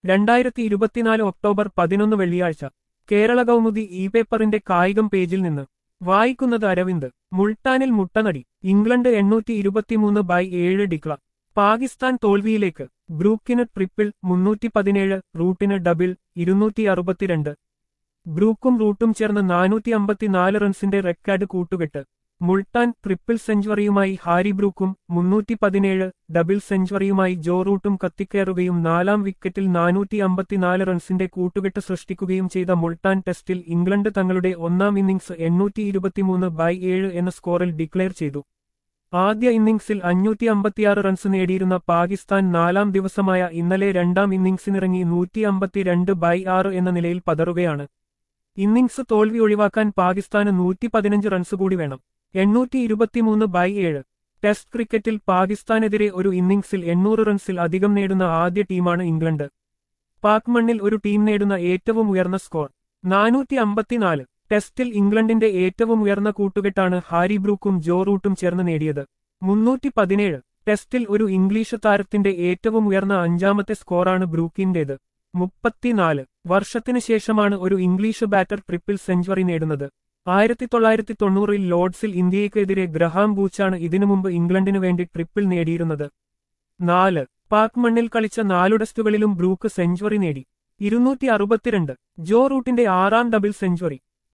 രണ്ടായിരത്തി ഇരുപത്തിനാല് ഒക്ടോബർ പതിനൊന്ന് വെള്ളിയാഴ്ച കേരള കൗമുദി ഇ പേപ്പറിന്റെ കായികം പേജിൽ നിന്ന് വായിക്കുന്നത് അരവിന്ദ് മുൾട്ടാനിൽ മുട്ടനടി ഇംഗ്ലണ്ട് എണ്ണൂറ്റി ഇരുപത്തിമൂന്ന് ബൈ ഏഴ് ഡിക്ല പാകിസ്ഥാൻ തോൽവിയിലേക്ക് ബ്രൂക്കിന് ട്രിപ്പിൾ മുന്നൂറ്റി പതിനേഴ് റൂട്ടിന് ഡബിൾ ഇരുന്നൂറ്റി അറുപത്തിരണ്ട് ബ്രൂക്കും റൂട്ടും ചേർന്ന് നാനൂറ്റി അമ്പത്തിനാല് റൺസിന്റെ റെക്കോർഡ് കൂട്ടുകെട്ട് മുൾട്ടാൻ ട്രിപ്പിൾ സെഞ്ചുറിയുമായി ഹാരി ബ്രൂക്കും മുന്നൂറ്റി പതിനേഴ് ഡബിൾ സെഞ്ചുറിയുമായി ജോ റൂട്ടും കത്തിക്കയറുകയും നാലാം വിക്കറ്റിൽ നാനൂറ്റി അമ്പത്തിനാല് റൺസിന്റെ കൂട്ടുകെട്ട് സൃഷ്ടിക്കുകയും ചെയ്ത മുൾട്ടാൻ ടെസ്റ്റിൽ ഇംഗ്ലണ്ട് തങ്ങളുടെ ഒന്നാം ഇന്നിംഗ്സ് എണ്ണൂറ്റി ഇരുപത്തിമൂന്ന് ബൈ ഏഴ് എന്ന സ്കോറിൽ ഡിക്ലെയർ ചെയ്തു ആദ്യ ഇന്നിംഗ്സിൽ അഞ്ഞൂറ്റി അമ്പത്തിയാറ് റൺസ് നേടിയിരുന്ന പാകിസ്ഥാൻ നാലാം ദിവസമായ ഇന്നലെ രണ്ടാം ഇന്നിംഗ്സിനിറങ്ങി നൂറ്റി അമ്പത്തിരണ്ട് ബൈ ആറ് എന്ന നിലയിൽ പതറുകയാണ് ഇന്നിംഗ്സ് തോൽവി ഒഴിവാക്കാൻ പാകിസ്ഥാന് നൂറ്റി പതിനഞ്ച് റൺസ് കൂടി വേണം എണ്ണൂറ്റി ഇരുപത്തിമൂന്ന് ബൈ ഏഴ് ടെസ്റ്റ് ക്രിക്കറ്റിൽ പാകിസ്ഥാനെതിരെ ഒരു ഇന്നിംഗ്സിൽ എണ്ണൂറ് റൺസിൽ അധികം നേടുന്ന ആദ്യ ടീമാണ് ഇംഗ്ലണ്ട് പാക് മണ്ണിൽ ഒരു ടീം നേടുന്ന ഏറ്റവും ഉയർന്ന സ്കോർ നാനൂറ്റി അമ്പത്തിനാല് ടെസ്റ്റിൽ ഇംഗ്ലണ്ടിന്റെ ഏറ്റവും ഉയർന്ന കൂട്ടുകെട്ടാണ് ഹാരി ബ്രൂക്കും ജോ റൂട്ടും ചേർന്ന് നേടിയത് മുന്നൂറ്റി പതിനേഴ് ടെസ്റ്റിൽ ഒരു ഇംഗ്ലീഷ് താരത്തിന്റെ ഏറ്റവും ഉയർന്ന അഞ്ചാമത്തെ സ്കോറാണ് ബ്രൂക്കിന്റേത് മുപ്പത്തിനാല് വർഷത്തിനു ശേഷമാണ് ഒരു ഇംഗ്ലീഷ് ബാറ്റർ ട്രിപ്പിൾ സെഞ്ചുറി നേടുന്നത് ആയിരത്തി തൊള്ളായിരത്തി തൊണ്ണൂറിൽ ലോർഡ്സിൽ ഇന്ത്യയ്ക്കെതിരെ ഗ്രഹാം ബൂച്ചാണ് ഇതിനു മുമ്പ് ഇംഗ്ലണ്ടിനു വേണ്ടി ട്രിപ്പിൾ നേടിയിരുന്നത് നാല് പാക് മണ്ണിൽ കളിച്ച നാലു ടെസ്റ്റുകളിലും ബ്രൂക്ക് സെഞ്ചുറി നേടി ഇരുന്നൂറ്റി അറുപത്തിരണ്ട് ജോ റൂട്ടിന്റെ ആറാം ഡബിൾ സെഞ്ചുറി